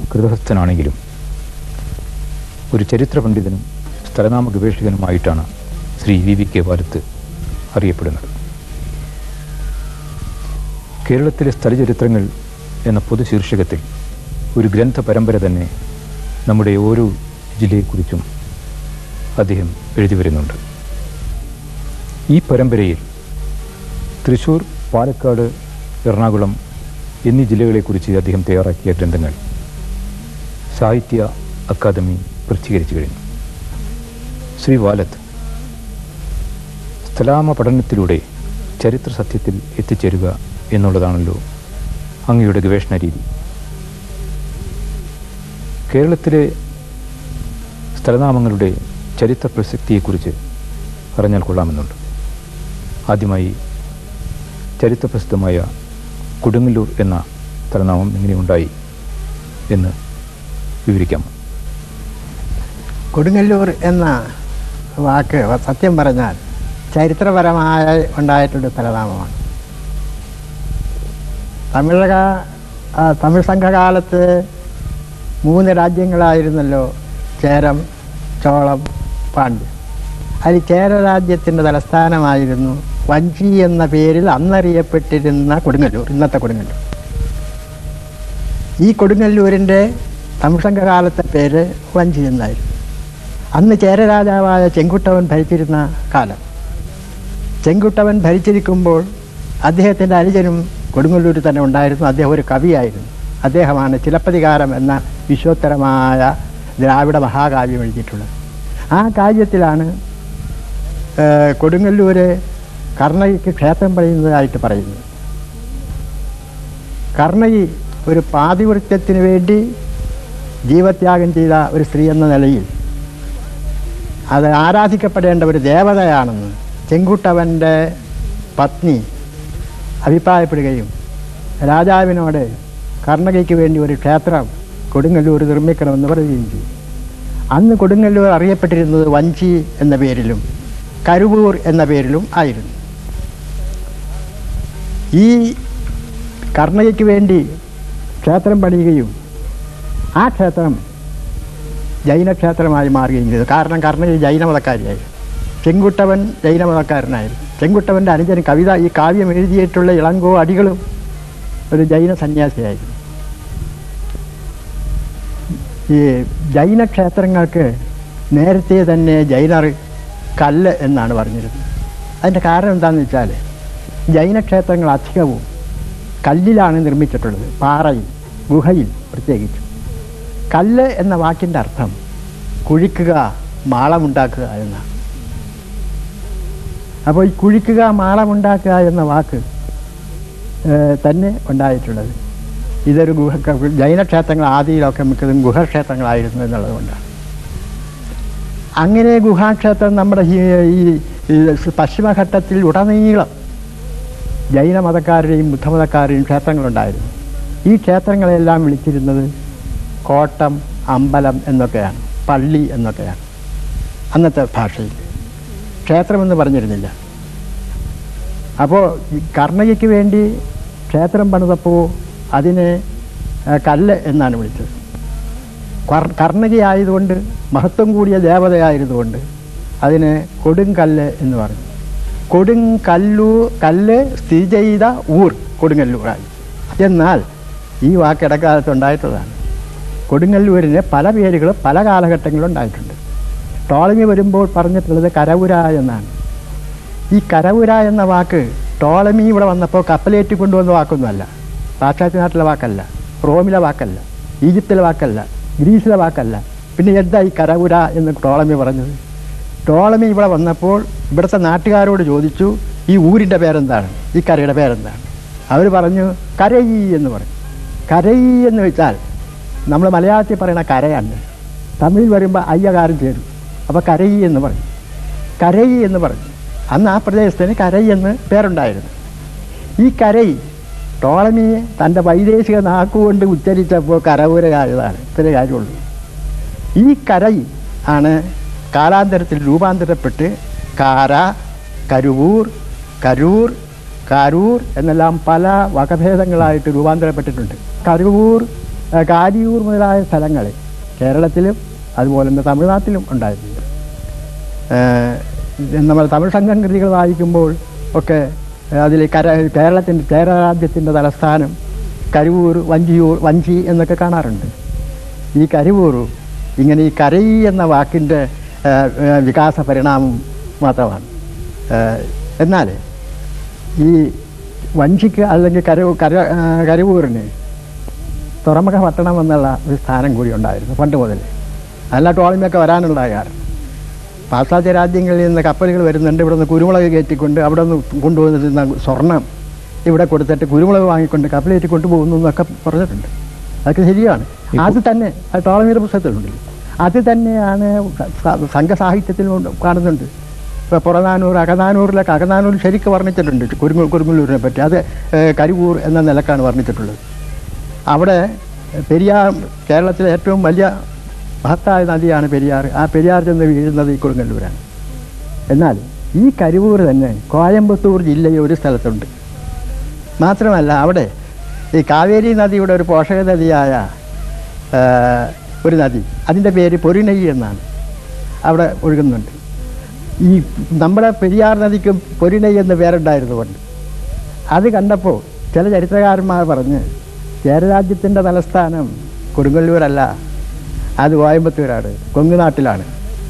കൃതഹസ്ഥനാണെങ്കിലും ഒരു ചരിത്ര പണ്ഡിതനും സ്ഥലനാമ ഗവേഷകനുമായിട്ടാണ് Shri V V K Valath അറിയപ്പെടുന്നത് കേരളത്തിലെ സ്ഥലചരിത്രങ്ങൾ എന്ന പൊതു ശീർഷകത്തിൽ ഒരു ഗ്രന്ഥ പരമ്പര തന്നെ നമ്മുടെ ഓരോ ജില്ലയെക്കുറിച്ചും അദ്ദേഹം എഴുതി വരുന്നുണ്ട് ഈ പരമ്പരയിൽ തൃശൂർ പാലക്കാട് എറണാകുളം എന്നീ ജില്ലകളെക്കുറിച്ച് അദ്ദേഹം തയ്യാറാക്കിയ ഗ്രന്ഥങ്ങൾ സാഹിത്യ അക്കാദമി പ്രസിദ്ധീകരിച്ചു കഴിഞ്ഞു ശ്രീ വാലത്ത് സ്ഥലാമ പഠനത്തിലൂടെ ചരിത്ര സത്യത്തിൽ എത്തിച്ചേരുക എന്നുള്ളതാണല്ലോ അങ്ങയുടെ ഗവേഷണ രീതി കേരളത്തിലെ സ്ഥലനാമങ്ങളുടെ ചരിത്ര പ്രസക്തിയെക്കുറിച്ച് പറഞ്ഞാൽ കൊള്ളാമെന്നുണ്ട് ആദ്യമായി ചരിത്രപ്രസിദ്ധമായ കൊടുങ്ങല്ലൂർ എന്ന സ്ഥലനാമം എങ്ങനെയുണ്ടായി എന്ന് വിവരിക്കാം കൊടുങ്ങല്ലൂർ എന്ന വാക്ക് സത്യം പറഞ്ഞാൽ ചരിത്രപരമായി ഉണ്ടായിട്ടുള്ള സ്ഥലനാമമാണ് തമിഴക ആ, തമിഴ് സംഘകാലത്ത് മൂന്ന് രാജ്യങ്ങളായിരുന്നല്ലോ ചേരം ചോളം പാണ്ഡ്യം അതിൽ ചേര രാജ്യത്തിൻ്റെ തലസ്ഥാനമായിരുന്നു വഞ്ചി എന്ന പേരിൽ അന്നറിയപ്പെട്ടിരുന്ന കൊടുങ്ങല്ലൂർ ഇന്നത്തെ കൊടുങ്ങല്ലൂർ ഈ കൊടുങ്ങല്ലൂരിൻ്റെ തമിഴ് സംഘകാലത്തെ പേര് വഞ്ചി എന്നായിരുന്നു അന്ന് ചേരരാജാവായ ചെങ്കുട്ടവൻ ഭരിച്ചിരുന്ന കാലം ചെങ്കുട്ടവൻ ഭരിച്ചിരിക്കുമ്പോൾ അദ്ദേഹത്തിൻ്റെ അനുജനും കൊടുങ്ങല്ലൂരിൽ തന്നെ ഉണ്ടായിരുന്നു അദ്ദേഹം ഒരു കവിയായിരുന്നു അദ്ദേഹമാണ് ചിലപ്പതികാരം എന്ന വിശ്വോത്തരമായ ദ്രാവിഡ മഹാകാവ്യം എഴുതിയിട്ടുള്ളത് ആ കാവ്യത്തിലാണ് ഏഹ്, കൊടുങ്ങല്ലൂര് കർണകിക്ക് ക്ഷേത്രം പണിയുന്നതായിട്ട് പറയുന്നത് കർണകി ഒരു പാതിവൃത്യത്തിന് വേണ്ടി ജീവത്യാഗം ചെയ്ത ഒരു സ്ത്രീ എന്ന നിലയിൽ അത് ആരാധിക്കപ്പെടേണ്ട ഒരു ദേവതയാണെന്ന് ചെങ്കുട്ടവൻ്റെ പത്നി അഭിപ്രായപ്പെടുകയും രാജാവിനോട് കർണകയ്ക്ക് വേണ്ടി ഒരു ക്ഷേത്രം കൊടുങ്ങല്ലൂർ നിർമ്മിക്കണമെന്ന് പറയുകയും ചെയ്തു അന്ന് കൊടുങ്ങല്ലൂർ അറിയപ്പെട്ടിരുന്നത് വഞ്ചി എന്ന പേരിലും കരുവൂർ എന്ന പേരിലും ആയിരുന്നു ഈ കർണകയ്ക്ക് വേണ്ടി ക്ഷേത്രം പണിയുകയും ആ ക്ഷേത്രം ജൈനക്ഷേത്രമായി മാറുകയും ചെയ്തു കാരണം കർണകി ജൈനമതക്കാരിയായി ചെങ്കുട്ടവൻ ജൈനമതക്കാരനായിരുന്നു ചെങ്കുട്ടവൻ്റെ അനുജൻ കവിത ഈ കാവ്യം എഴുതിയിട്ടുള്ള ഇളങ്കോ അടികളും ഒരു ജൈന സന്യാസിയായിരുന്നു ഈ ജൈന ക്ഷേത്രങ്ങൾക്ക് നേരത്തെ തന്നെ ജൈനർ കല്ല് എന്നാണ് പറഞ്ഞിരുന്നത് അതിൻ്റെ കാരണം എന്താണെന്ന് വെച്ചാൽ ജൈനക്ഷേത്രങ്ങൾ അധികവും കല്ലിലാണ് നിർമ്മിച്ചിട്ടുള്ളത് പാറയിൽ ഗുഹയിൽ പ്രത്യേകിച്ചും കല്ല് എന്ന വാക്കിൻ്റെ അർത്ഥം കുഴിക്കുക മാളമുണ്ടാക്കുക എന്നാണ് അപ്പോൾ ഈ കുഴിക്കുക മാളമുണ്ടാക്കുക എന്ന വാക്ക് ഏഹ്, തന്നെ ഉണ്ടായിട്ടുള്ളത് ഇതൊരു ഗുഹ ജൈനക്ഷേത്രങ്ങൾ ആദിയിലൊക്കെ മിക്കതും ഗുഹക്ഷേത്രങ്ങളായിരുന്നു എന്നുള്ളത് കൊണ്ടാണ് അങ്ങനെ ഗുഹാക്ഷേത്രം നമ്മുടെ ഈ ഈ- ഈ പശ്ചിമഘട്ടത്തിൽ ഉടനീളം ജൈനമതക്കാരുടെയും ബുദ്ധമതക്കാരുടെയും ക്ഷേത്രങ്ങളുണ്ടായിരുന്നു ഈ ക്ഷേത്രങ്ങളെല്ലാം വിളിച്ചിരുന്നത് കോട്ടം അമ്പലം എന്നൊക്കെയാണ് പള്ളി എന്നൊക്കെയാണ് അന്നത്തെ ഭാഷയിൽ ക്ഷേത്രമെന്ന് പറഞ്ഞിരുന്നില്ല അപ്പോൾ ഈ കർണകയ്ക്ക് വേണ്ടി ക്ഷേത്രം പണിതപ്പോൾ അതിനെ ആ, കല്ല് എന്നാണ് വിളിച്ചത് കർ- കർണകി ആയതുകൊണ്ട് മഹത്വം കൂടിയ ദേവതയായതുകൊണ്ട് അതിന് കൊടുങ്കല്ല് എന്ന് പറഞ്ഞു കൊടുങ്കല്ലൂ കല്ല് സ്ഥിതി ചെയ്ത ഊർ കൊടുങ്ങല്ലൂരായി എന്നാൽ ഈ വാക്ക് ഇടക്കാലത്ത് ഉണ്ടായിട്ടുള്ളതാണ് കൊടുങ്ങല്ലൂരിന് പല പേരുകൾ പല കാലഘട്ടങ്ങളിലും ഉണ്ടായിട്ടുണ്ട് ടോളമി വരുമ്പോൾ പറഞ്ഞിട്ടുള്ളത് കരവുര എന്നാണ് ഈ കരവുര എന്ന വാക്ക് ടോളമി ഇവിടെ വന്നപ്പോൾ കപ്പലേറ്റി കൊണ്ടുവന്ന വാക്കൊന്നുമല്ല പാശ്ചാത്യ നാട്ടിലെ വാക്കല്ല റോമിലെ വാക്കല്ല ഈജിപ്തിലെ വാക്കല്ല ഗ്രീസിലെ വാക്കല്ല പിന്നെ എന്താ ഈ കരവുര എന്ന് ടോളമി പറഞ്ഞത് ടോളമി ഇവിടെ വന്നപ്പോൾ ഇവിടുത്തെ നാട്ടുകാരോട് ചോദിച്ചു ഈ ഊരിൻ്റെ പേരെന്താണ് ഈ കരയുടെ പേരെന്താണ് അവർ പറഞ്ഞു കരയി എന്ന് പറഞ്ഞു കരയി എന്ന് വെച്ചാൽ നമ്മൾ മലയാളത്തിൽ പറയുന്ന കരയാണ് തമിഴിൽ വരുമ്പോൾ അയ്യകാരം ചേരും അപ്പോൾ കരയി എന്ന് പറഞ്ഞു കരയി എന്ന് പറഞ്ഞു അന്ന് ആ പ്രദേശത്തിന് കരയി എന്ന് പേരുണ്ടായിരുന്നു ഈ കരൈ ടോളമി തൻ്റെ വൈദേശിക നാക്കുകൊണ്ട് ഉച്ചരിച്ചപ്പോൾ കരവുരയായതാണ് ഇത്രേ കാര്യമുള്ളൂ ഈ കരൈ ആണ് കാലാന്തരത്തിൽ രൂപാന്തരപ്പെട്ട് കാര കരുവൂർ കരൂർ കാരൂർ എന്നെല്ലാം പല വകഭേദങ്ങളായിട്ട് രൂപാന്തരപ്പെട്ടിട്ടുണ്ട് കരുവൂർ ആ, കാരിയൂർ മുതലായ സ്ഥലങ്ങളിൽ കേരളത്തിലും അതുപോലെ തന്നെ തമിഴ്നാട്ടിലും ഉണ്ടായിട്ടുണ്ട് ഏഹ് നമ്മൾ തമിഴ് സംഘം കൃതികൾ വായിക്കുമ്പോൾ ഒക്കെ അതിൽ കര കേരളത്തിൻ്റെ കേരള രാജ്യത്തിൻ്റെ തലസ്ഥാനം കരുവൂർ വഞ്ചിയൂർ വഞ്ചി എന്നൊക്കെ കാണാറുണ്ട് ഈ കരുവൂർ ഇങ്ങനെ ഈ കരൈ എന്ന വാക്കിൻ്റെ ഏഹ്, ഏഹ്, വികാസ പരിണാമം മാത്രമാണ് ഏഹ്, എന്നാൽ ഈ വഞ്ചിക്ക് അല്ലെങ്കിൽ കര കര ഏഹ്, കരുവൂരിന് തുറമുഖ പട്ടണം എന്നുള്ള ഒരു സ്ഥാനം കൂടി ഉണ്ടായിരുന്നു പണ്ട് മുതൽ നല്ല ടോളിമൊക്കെ വരാനുള്ള കാരണം പാശ്ചാത്യ രാജ്യങ്ങളിൽ നിന്ന് കപ്പലുകൾ വരുന്നുണ്ട് ഇവിടെ നിന്ന് കുരുമുളക് കയറ്റിക്കൊണ്ട് അവിടെ നിന്ന് കൊണ്ടുവന്നിരുന്ന സ്വർണം ഇവിടെ കൊടുത്തിട്ട് കുരുമുളക് വാങ്ങിക്കൊണ്ട് കപ്പലേറ്റി കൊണ്ടുപോകുന്നു എന്നൊക്കെ പറഞ്ഞിട്ടുണ്ട് അതൊക്കെ ശരിയാണ് അത് തന്നെ അത് ടോളമിയുടെ പുസ്തകത്തിലുണ്ട് അത് തന്നെയാണ് സ- സംഘസാഹിത്യത്തിൽ കൊണ്ട് കാണുന്നുണ്ട് ഇപ്പോൾ പുറനാനൂർ അകനാനൂറിലൊക്കെ അകനാനൂർ ശരിക്കും വർണ്ണിച്ചിട്ടുണ്ട് കുരുങ്ങു കുരുങ്ങല്ലൂരിനെ പറ്റി അത് ഏഹ്, കരിവൂർ എന്ന നിലക്കാണ് വർണ്ണിച്ചിട്ടുള്ളത് അവിടെ പെരിയാർ കേരളത്തിലെ ഏറ്റവും വലിയ മഹത്തായ നദിയാണ് പെരിയാർ ആ പെരിയാർ ചെന്ന് വീഴുന്നത് ഈ കൊടുങ്ങല്ലൂരാണ് എന്നാൽ ഈ കരിവൂർ തന്നെ കോയമ്പത്തൂർ ജില്ലയിൽ ഒരു സ്ഥലത്തുണ്ട് മാത്രമല്ല അവിടെ ഈ കാവേരി നദിയുടെ ഒരു പോഷക നദിയായ ആ, ഒരു നദി അതിൻ്റെ പേര് പൊരിണയി എന്നാണ് അവിടെ ഒഴുകുന്നുണ്ട് ഈ നമ്മുടെ പെരിയാർ നദിക്കും പൊരിണയി എന്ന് പേരുണ്ടായിരുന്നു കൊണ്ട് അത് കണ്ടപ്പോൾ ചില ചരിത്രകാരന്മാർ പറഞ്ഞ് ചേരരാജ്യത്തിൻ്റെ തലസ്ഥാനം കൊടുങ്ങല്ലൂരല്ല അത് കോയമ്പത്തൂരാണ് കൊങ്ങുനാട്ടിലാണ്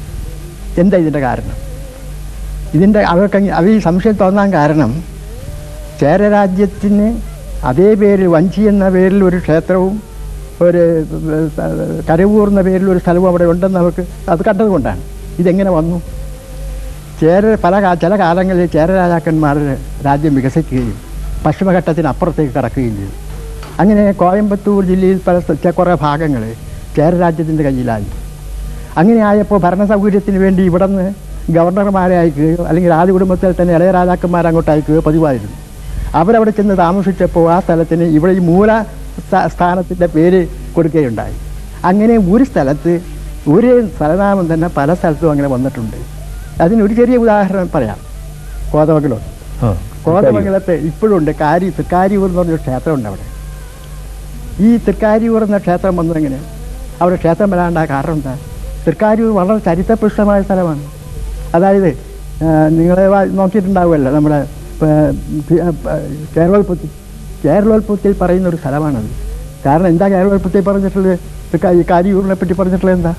എന്താ ഇതിൻ്റെ കാരണം ഇതിൻ്റെ അവർക്ക് അവർ ഈ സംശയം തോന്നാൻ കാരണം ചേരരാജ്യത്തിന് അതേ പേരിൽ വഞ്ചി എന്ന പേരിൽ ഒരു ക്ഷേത്രവും ഒരു കരവൂർ എന്ന പേരിൽ ഒരു സ്ഥലവും അവിടെ ഉണ്ടെന്ന് അവർക്ക് അത് കണ്ടതുകൊണ്ടാണ് ഇതെങ്ങനെ വന്നു ചേര പല കാ- ചില കാലങ്ങളിൽ ചേര രാജാക്കന്മാരുടെ രാജ്യം വികസിക്കുകയും പശ്ചിമഘട്ടത്തിന് അപ്പുറത്തേക്ക് കടക്കുകയും ചെയ്തു അങ്ങനെ കോയമ്പത്തൂർ ജില്ലയിൽ പല സ്ഥ- കുറേ ഭാഗങ്ങൾ ചേര രാജ്യത്തിൻ്റെ കയ്യിലായി അങ്ങനെ ആയപ്പോൾ ഭരണ സൗകര്യത്തിന് വേണ്ടി ഇവിടെ നിന്ന് ഗവർണർമാരെ അയക്കുകയോ അല്ലെങ്കിൽ ആദ്യ കുടുംബത്തിൽ തന്നെ ഇളയ രാജാക്കന്മാരെ അങ്ങോട്ട് അയക്കുകയോ പതിവായിരുന്നു അവരവിടെ ചെന്ന് താമസിച്ചപ്പോൾ ആ സ്ഥലത്തിന് ഇവിടെ ഈ മൂല സ്ഥാ- സ്ഥാനത്തിൻ്റെ പേര് കൊടുക്കുകയുണ്ടായി അങ്ങനെ ഒരു സ്ഥലത്ത് ഒരു സ്ഥലനാമം തന്നെ പല സ്ഥലത്തും അങ്ങനെ വന്നിട്ടുണ്ട് അതിനൊരു ചെറിയ ഉദാഹരണം പറയാം കോതമംഗലം ആ കോതമംഗലത്ത് ഇപ്പോഴുണ്ട് കാരി തൃക്കാരിയൂർ എന്ന് പറഞ്ഞൊരു ക്ഷേത്രമുണ്ട് അവിടെ ഈ തൃക്കാരിയൂർ എന്ന ക്ഷേത്രം വന്നതെങ്ങനെ അവിടെ ക്ഷേത്രം വരാണ്ട കാരണം എന്താ തൃക്കാരിയൂർ വളരെ ചരിത്രപുഷ്ടമായ സ്ഥലമാണ് അതായത് നിങ്ങൾ നോക്കിയിട്ടുണ്ടാവുമല്ലോ നമ്മുടെ ആ, ആ, കേരളോത്പത്തി കേരളോത്പത്തിയിൽ പറയുന്ന ഒരു സ്ഥലമാണത് കാരണം എന്താ കേരളോത്പത്തിയിൽ പറഞ്ഞിട്ടുള്ളത് തൃക്കാ- ഈ കാരിയൂരിനെ പറ്റി പറഞ്ഞിട്ടുള്ളത് എന്താ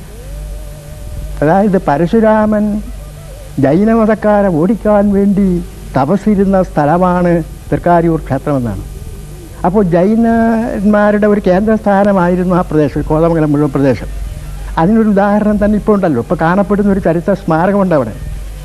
അതായത് പരശുരാമൻ ജൈനമതക്കാരെ ഓടിക്കാൻ വേണ്ടി തപസ്സിരുന്ന സ്ഥലമാണ് തൃക്കാരിയൂർ ക്ഷേത്രമെന്നാണ് അപ്പോൾ ജൈനന്മാരുടെ ഒരു കേന്ദ്രസ്ഥാനമായിരുന്നു ആ പ്രദേശം കോതമംഗലം മുഴുവൻ പ്രദേശം അതിനൊരു ഉദാഹരണം തന്നെ ഇപ്പോൾ ഉണ്ടല്ലോ ഇപ്പോൾ കാണപ്പെടുന്ന ഒരു ചരിത്ര സ്മാരകമുണ്ട് അവിടെ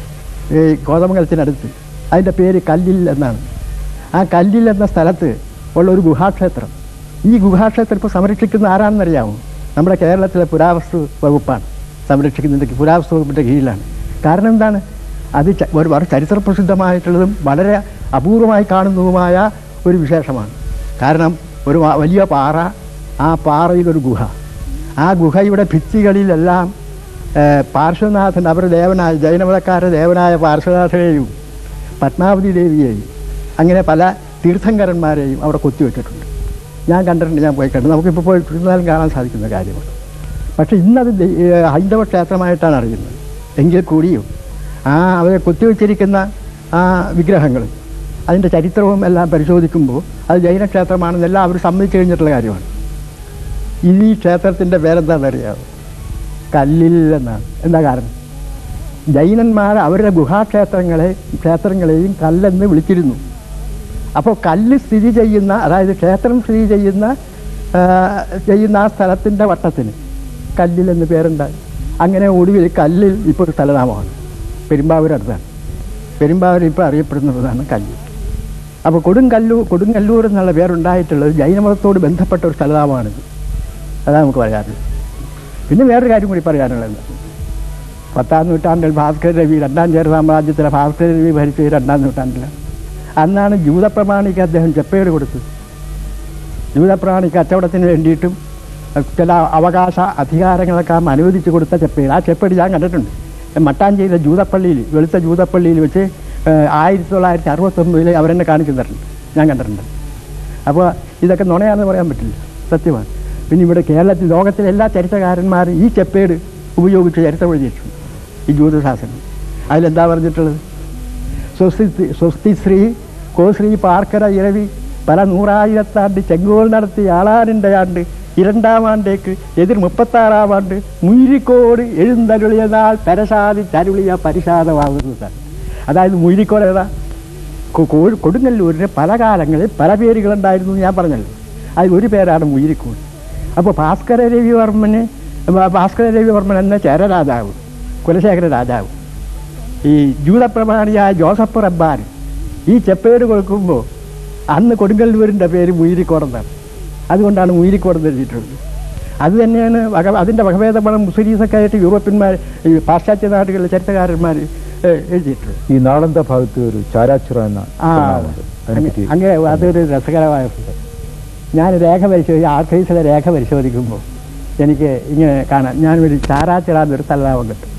ഈ കോതമംഗലത്തിനടുത്ത് അതിൻ്റെ പേര് കല്ലിൽ എന്നാണ് ആ കല്ലിൽ എന്ന സ്ഥലത്ത് ഉള്ള ഒരു ഗുഹാക്ഷേത്രം ഈ ഗുഹാക്ഷേത്രം ഇപ്പോൾ സംരക്ഷിക്കുന്ന ആരാണെന്നറിയാമോ നമ്മുടെ കേരളത്തിലെ പുരാവസ്തു വകുപ്പാണ് സംരക്ഷിക്കുന്നത് പുരാവസ്തു വകുപ്പിൻ്റെ കീഴിലാണ് കാരണം എന്താണ് അത് ച- ഒരു വളരെ ചരിത്ര പ്രസിദ്ധമായിട്ടുള്ളതും വളരെ അപൂർവമായി കാണുന്നതുമായ ഒരു വിശേഷമാണ് കാരണം ഒരു വ- വലിയ പാറ ആ പാറയിലൊരു ഗുഹ ആ ഗുഹയുടെ ഭിത്തികളിലെല്ലാം ഏഹ്, പാർശ്വനാഥൻ അവരുടെ ദേവനായ ജൈനമതക്കാരുടെ ദേവനായ പാർശ്വനാഥനെയും പത്മാവതി ദേവിയെയും അങ്ങനെ പല തീർത്ഥങ്കരന്മാരെയും അവിടെ കൊത്തിവെച്ചിട്ടുണ്ട് ഞാൻ കണ്ടിട്ടുണ്ട് ഞാൻ പോയി കണ്ടു നമുക്കിപ്പോൾ പോയി ഇരുന്നാലും കാണാൻ സാധിക്കുന്ന കാര്യമാണ് പക്ഷേ ഇന്നത് ദൈ- ഏഹ്, ഹൈന്ദവ ക്ഷേത്രമായിട്ടാണ് അറിയുന്നത് എങ്കിൽ കൂടിയും ആ അവരെ കൊത്തിവെച്ചിരിക്കുന്ന ആ വിഗ്രഹങ്ങൾ അതിൻ്റെ ചരിത്രവും എല്ലാം പരിശോധിക്കുമ്പോൾ അത് ജൈനക്ഷേത്രമാണെന്നെല്ലാം അവർ സമ്മതിച്ചു കഴിഞ്ഞിട്ടുള്ള കാര്യമാണ് ഇത് ഈ ക്ഷേത്രത്തിൻ്റെ പേരെന്താണെന്നറിയാമോ കല്ലിൽ എന്നാണ് എന്താ കാരണം ജൈനന്മാർ അവരുടെ ഗുഹാക്ഷേത്രങ്ങളെ ക്ഷേത്രങ്ങളെയും കല്ലെന്ന് വിളിച്ചിരുന്നു അപ്പോൾ കല്ല് സ്ഥിതി ചെയ്യുന്ന അതായത് ക്ഷേത്രം സ്ഥിതി ചെയ്യുന്ന ആ, ചെയ്യുന്ന ആ സ്ഥലത്തിൻ്റെ വട്ടത്തിന് കല്ലിൽ എന്ന് പേരുണ്ടായി അങ്ങനെ ഒടുവിൽ കല്ലിൽ ഇപ്പോൾ ഒരു സ്ഥലനാമമാണ് പെരുമ്പാവൂർ അടുത്താണ് പെരുമ്പാവൂർ ഇപ്പോൾ അറിയപ്പെടുന്നതാണ് കല്ല് അപ്പോൾ കൊടുങ്കല്ലൂർ കൊടുങ്ങല്ലൂർ എന്നുള്ള പേരുണ്ടായിട്ടുള്ളത് ജൈനമതത്തോട് ബന്ധപ്പെട്ട ഒരു സ്ഥലനാമമാണിത് അതാണ് നമുക്ക് പറയാനുള്ളത് പിന്നെ വേറൊരു കാര്യം കൂടി പറയാനുള്ളത് പത്താം നൂറ്റാണ്ടിൽ ഭാസ്കര രവി രണ്ടാം ചേര സാമ്രാജ്യത്തിലെ ഭാസ്കര രവി ഭരിച്ചത് രണ്ടാം നൂറ്റാണ്ടിൽ അന്നാണ് ജൂതപ്രമാണിക്ക് അദ്ദേഹം ചെപ്പേട് കൊടുത്തത് ജൂതപ്രമാണി കച്ചവടത്തിന് വേണ്ടിയിട്ടും ചില അവകാശ അധികാരങ്ങളൊക്കെ ആ അനുവദിച്ചു കൊടുത്ത ചെപ്പേട് ആ ചെപ്പേട് ഞാൻ കണ്ടിട്ടുണ്ട് മട്ടാഞ്ചേരിയിലെ ജൂതപ്പള്ളിയിൽ വെളുത്ത ജൂതപ്പള്ളിയിൽ വെച്ച് ഏഹ്, ആയിരത്തി തൊള്ളായിരത്തി അറുപത്തൊമ്പതിൽ അവരെന്നെ കാണിച്ചു തന്നിട്ടുണ്ട് ഞാൻ കണ്ടിട്ടുണ്ട് അപ്പോൾ ഇതൊക്കെ നുണയാണെന്ന് പറയാൻ പറ്റില്ല സത്യമാണ് പിന്നെ ഇവിടെ കേരളത്തിൽ ലോകത്തിലെ എല്ലാ ചരിത്രകാരന്മാരും ഈ ചെപ്പേട് ഉപയോഗിച്ച് ചരിത്രം എഴുതിയിട്ടുണ്ട് ഈ ജ്യോതിശാസ്ത്രം അതിലെന്താ പറഞ്ഞിട്ടുള്ളത് സ്വസ്തി സ്വസ്തി ശ്രീ കോശ്രീ പാർക്കര ഇരവി പല നൂറായിരത്താണ്ട് ചെങ്കോൽ നടത്തി ആളാനിൻ്റെ ആണ്ട് ഇരണ്ടാം ആണ്ടേക്ക് എതിർ മുപ്പത്താറാം ആണ്ട് മുയിരിക്കോട് എഴുന്തരുളിയ നാൾ പരശാതി തരുളിയ പരിശാദമാകുന്നതാണ് അതായത് മുയിരിക്കോട് ഏതാ കൊ- കോ- കൊടുങ്ങല്ലൂരിന് പല കാലങ്ങളിൽ പല പേരുകളുണ്ടായിരുന്നു എന്ന് ഞാൻ പറഞ്ഞല്ലോ അതിൽ ഒരു പേരാണ് മുയിരിക്കോട് അപ്പോൾ ഭാസ്കര രവിവർമ്മന് ഭ- ഭാസ്കര രവിവർമ്മൻ എന്ന ചേര രാജാവ് കുലശേഖര രാജാവ് ഈ ജൂതപ്രമാണിയായ ജോസഫ് റബ്ബാൻ ഈ ചെപ്പേട് കൊടുക്കുമ്പോൾ അന്ന് കൊടുങ്ങല്ലൂരിൻ്റെ പേര് മുയിരിക്കോടെന്നാണ് അതുകൊണ്ടാണ് മുയിരിക്കോടെന്ന് എഴുതിയിട്ടുള്ളത് അത് തന്നെയാണ് വക അതിൻ്റെ വകഭേദമാണ് മുസ്ലിംസൊക്കെ ആയിട്ട് യൂറോപ്യന്മാർ ഈ പാശ്ചാത്യ നാടുകളിലെ ചരിത്രകാരന്മാർ ഏഹ്, എഴുതിയിട്ടുള്ളത് ഈ നാളന്ത ഭാഗത്ത് ഒരു ചാരാച്ചിറ എന്ന ആ സ്ഥലമുണ്ട്. അതിനെപ്പറ്റി അങ്ങനെ അതൊരു രസകരമായ പുസ്തകം ഞാൻ രേഖ പരിശോധിച്ച് ആർക്കൈസിലെ രേഖ പരിശോധിക്കുമ്പോൾ എനിക്ക് ഇങ്ങനെ കാണാം ഞാനൊരു ചാരാച്ചിറാന്നൊരു സ്ഥലനാമം കിട്ടും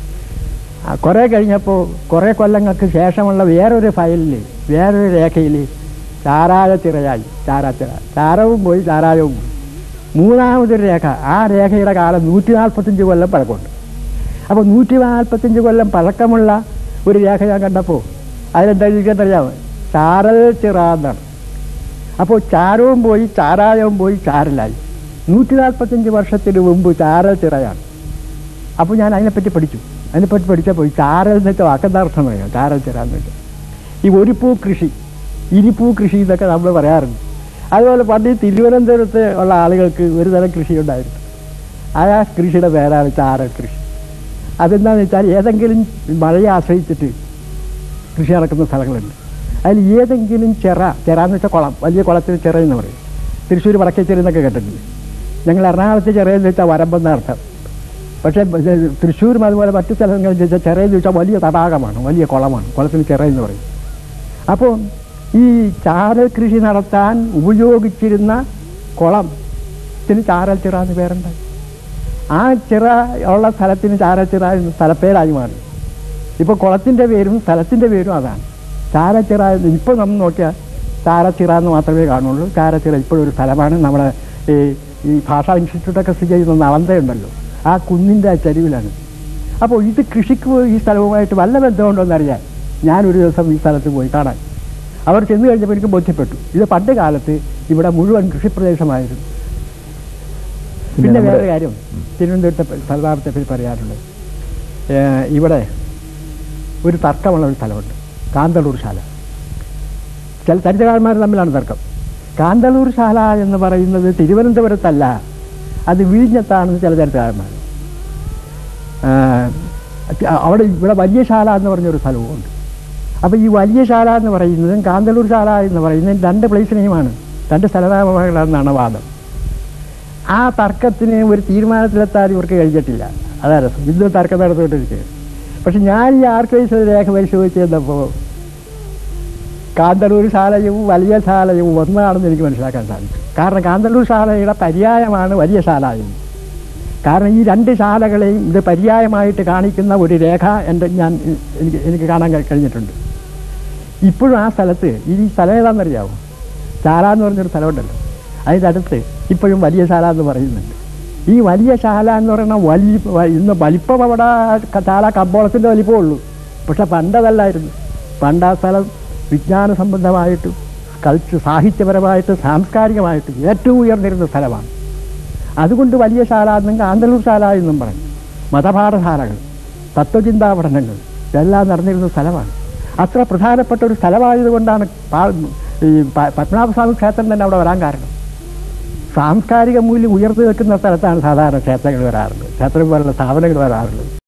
ആ, കുറേ കഴിഞ്ഞപ്പോൾ കുറേ കൊല്ലങ്ങൾക്ക് ശേഷമുള്ള വേറൊരു ഫയലിൽ വേറൊരു രേഖയിൽ ചാരായ ചിറയായി ചാരാച്ചിറ ചാരവും പോയി ചാരായവും പോയി മൂന്നാമതൊരു രേഖ ആ രേഖയുടെ കാലം നൂറ്റി നാൽപ്പത്തഞ്ച് കൊല്ലം പഴക്കമുണ്ട് അപ്പോൾ നൂറ്റി നാൽപ്പത്തഞ്ച് കൊല്ലം പഴക്കമുള്ള ഒരു രേഖ ഞാൻ കണ്ടപ്പോൾ അതിലെന്താ എഴുതിയെന്നറിയാമോ ചാരൽ ചിറ എന്നാണ് അപ്പോൾ ചാരവും പോയി ചാരായവും പോയി ചാരലായി നൂറ്റി നാൽപ്പത്തഞ്ച് വർഷത്തിന് മുമ്പ് ചാരൽ ചിറയാണ് അപ്പോൾ ഞാൻ അതിനെപ്പറ്റി പഠിച്ചു അതിനെപ്പറ്റി പഠിച്ചപ്പോൾ ഈ ചാരൽ എന്ന് വെച്ചാൽ വാക്കെന്താ അർത്ഥം പറയാം ചാരൽ ചിറ എന്ന് വെച്ചാൽ ഈ ഒരുപ്പൂ കൃഷി ഇരിപ്പൂ കൃഷി എന്നൊക്കെ നമ്മൾ പറയാറുണ്ട് അതുപോലെ പണ്ട് ഈ തിരുവനന്തപുരത്ത് ഉള്ള ആളുകൾക്ക് ഒരു തരം കൃഷി ഉണ്ടായിരുന്നു ആ കൃഷിയുടെ പേരാണ് ചാരൽ കൃഷി അതെന്താണെന്ന് വെച്ചാൽ ഏതെങ്കിലും മഴയെ ആശ്രയിച്ചിട്ട് കൃഷി നടക്കുന്ന സ്ഥലങ്ങളുണ്ട് അതിൽ ഏതെങ്കിലും ചെറ ചെറ എന്ന് വെച്ചാൽ കുളം വലിയ കുളത്തിന് ചെറ എന്ന് പറയും തൃശ്ശൂർ വടക്കേച്ചേരി എന്നൊക്കെ കേട്ടിട്ടുണ്ട് ഞങ്ങൾ എറണാകുളത്ത് ചെറയെന്ന് വെച്ചാൽ വരമ്പെന്ന അർത്ഥം പക്ഷേ ഇത് തൃശ്ശൂരും അതുപോലെ മറ്റു സ്ഥലങ്ങളിൽ വെച്ചാൽ ചെറയെന്ന് വെച്ചാൽ വലിയ തടാകമാണ് വലിയ കുളമാണ് കുളത്തിന് ചെറ എന്ന് പറയും അപ്പോൾ ഈ ചാരൽ കൃഷി നടത്താൻ ഉപയോഗിച്ചിരുന്ന കുളത്തിന് ചാരൽ ചിറ എന്ന് പേരുണ്ടായി ആ ചിറ ഉള്ള സ്ഥലത്തിന് ചാരച്ചിറ എന്ന് സ്ഥലപ്പേരായി മാറി ഇപ്പോൾ കുളത്തിൻ്റെ പേരും സ്ഥലത്തിൻ്റെ പേരും അതാണ് ചാരച്ചിറ എന്ന് ഇപ്പോൾ നമ്മൾ നോക്കിയാൽ ചാരച്ചിറ എന്ന് മാത്രമേ കാണുള്ളൂ ചാരച്ചിറ ഇപ്പോഴൊരു സ്ഥലമാണ് നമ്മുടെ ഈ ഈ ഭാഷാ ഇൻസ്റ്റിറ്റ്യൂട്ടൊക്കെ സ്ഥിതി ചെയ്യുന്ന നളന്തയുണ്ടല്ലോ ആ കുന്നിൻ്റെ ആ ചരിവിലാണ് അപ്പോൾ ഇത് കൃഷിക്ക് ഈ സ്ഥലവുമായിട്ട് വല്ല ബന്ധമുണ്ടോ എന്നറിയാൻ ഞാനൊരു ദിവസം ഈ സ്ഥലത്ത് പോയി കാണാൻ അവർ ചെന്ന് കഴിഞ്ഞപ്പോൾ എനിക്ക് ബോധ്യപ്പെട്ടു ഇത് പണ്ട് കാലത്ത് ഇവിടെ മുഴുവൻ കൃഷിപ്രദേശമായിരുന്നു പിന്നെ പിന്നെ നമ്മുടെ- വേറെ കാര്യം തിരുവനന്തപുരത്തെ പ- സ്ഥലനാമത്തെ പറ്റി പറയാനുള്ളത് ഏഹ് ഇവിടെ ഒരു തർക്കമുള്ള ഒരു സ്ഥലമുണ്ട് കാന്തളൂർ ശാല ചില ചരിത്രകാരന്മാർ തമ്മിലാണ് തർക്കം കാന്തളൂർ ശാല എന്ന് പറയുന്നത് തിരുവനന്തപുരത്തല്ല അത് വിഴിഞ്ഞത്താണെന്ന് ചില ചരിത്രകാരന്മാർ ഏഹ് അവിടെ ഇവിടെ വലിയ ശാല എന്ന് പറഞ്ഞൊരു സ്ഥലവുമുണ്ട് അപ്പോൾ ഈ വലിയ ശാല എന്ന് പറയുന്നതും കാന്തളൂർ ശാല എന്ന് പറയുന്നതും രണ്ട് പ്ലേസ് നെയിമാണ് രണ്ട് സ്ഥലനാമങ്ങളാണെന്നാണ് വാദം ആ തർക്കത്തിന് ഒരു തീരുമാനത്തിലെത്താൻ ഇവർക്ക് കഴിഞ്ഞിട്ടില്ല അതാ രസം ഇന്ന് തർക്കം നടന്നുകൊണ്ടിരിക്കുക പക്ഷെ ഞാൻ ഈ ആർക്കൈസ് രേഖ പരിശോധിച്ച് ചെന്നപ്പോൾ കാന്തളൂർ ശാലയും വലിയ ശാലയും ഒന്നാണെന്ന് എനിക്ക് മനസ്സിലാക്കാൻ സാധിച്ചു കാരണം കാന്തളൂർ ശാലയുടെ പര്യായമാണ് വലിയ ശാല എന്ന് കാരണം ഈ രണ്ട് ശാലകളെയും ഇത് പര്യായമായിട്ട് കാണിക്കുന്ന ഒരു രേഖ എൻ്റെ ഞാൻ എനിക്ക് എനിക്ക് കാണാൻ കഴി- കഴിഞ്ഞിട്ടുണ്ട് ഇപ്പോഴും ആ സ്ഥലത്ത് ഈ സ്ഥലം ഏതാണെന്നറിയാമോ ശാല എന്ന് പറഞ്ഞൊരു സ്ഥലമുണ്ടല്ലോ അതിൻ്റെ അടുത്ത് ഇപ്പോഴും വലിയ ശാല എന്ന് പറയുന്നുണ്ട് ഈ വലിയ ശാല എന്ന് പറയുന്ന വലിയ വ- ഇന്ന് വലിപ്പം അവിടെ ക- ശാല കമ്പോളത്തിൻ്റെ വലിപ്പമേ ഉള്ളൂ പക്ഷെ പണ്ടതല്ലായിരുന്നു പണ്ട് ആ സ്ഥലം വിജ്ഞാന സംബന്ധമായിട്ടും കൾച്ച് സാഹിത്യപരമായിട്ടും സാംസ്കാരികമായിട്ടും ഏറ്റവും ഉയർന്നിരുന്ന സ്ഥലമാണ് അതുകൊണ്ട് വലിയ ശാല എന്നും കാന്തലൂർ ശാല എന്നും പറയും മതപാഠശാലകൾ തത്വചിന്താ പഠനങ്ങൾ ഇതെല്ലാം നടന്നിരുന്ന സ്ഥലമാണ് അത്ര പ്രധാനപ്പെട്ട ഒരു സ്ഥലമായതുകൊണ്ടാണ് പാ- ഈ പ- പത്മനാഭസ്വാമി ക്ഷേത്രം തന്നെ അവിടെ വരാൻ കാരണം സാംസ്കാരിക മൂല്യം ഉയർന്നു നിൽക്കുന്ന സ്ഥലത്താണ് സാധാരണ ക്ഷേത്രങ്ങൾ വരാറുള്ളത് ക്ഷേത്രം പോലുള്ള സ്ഥാപനങ്ങൾ വരാറുള്ളത്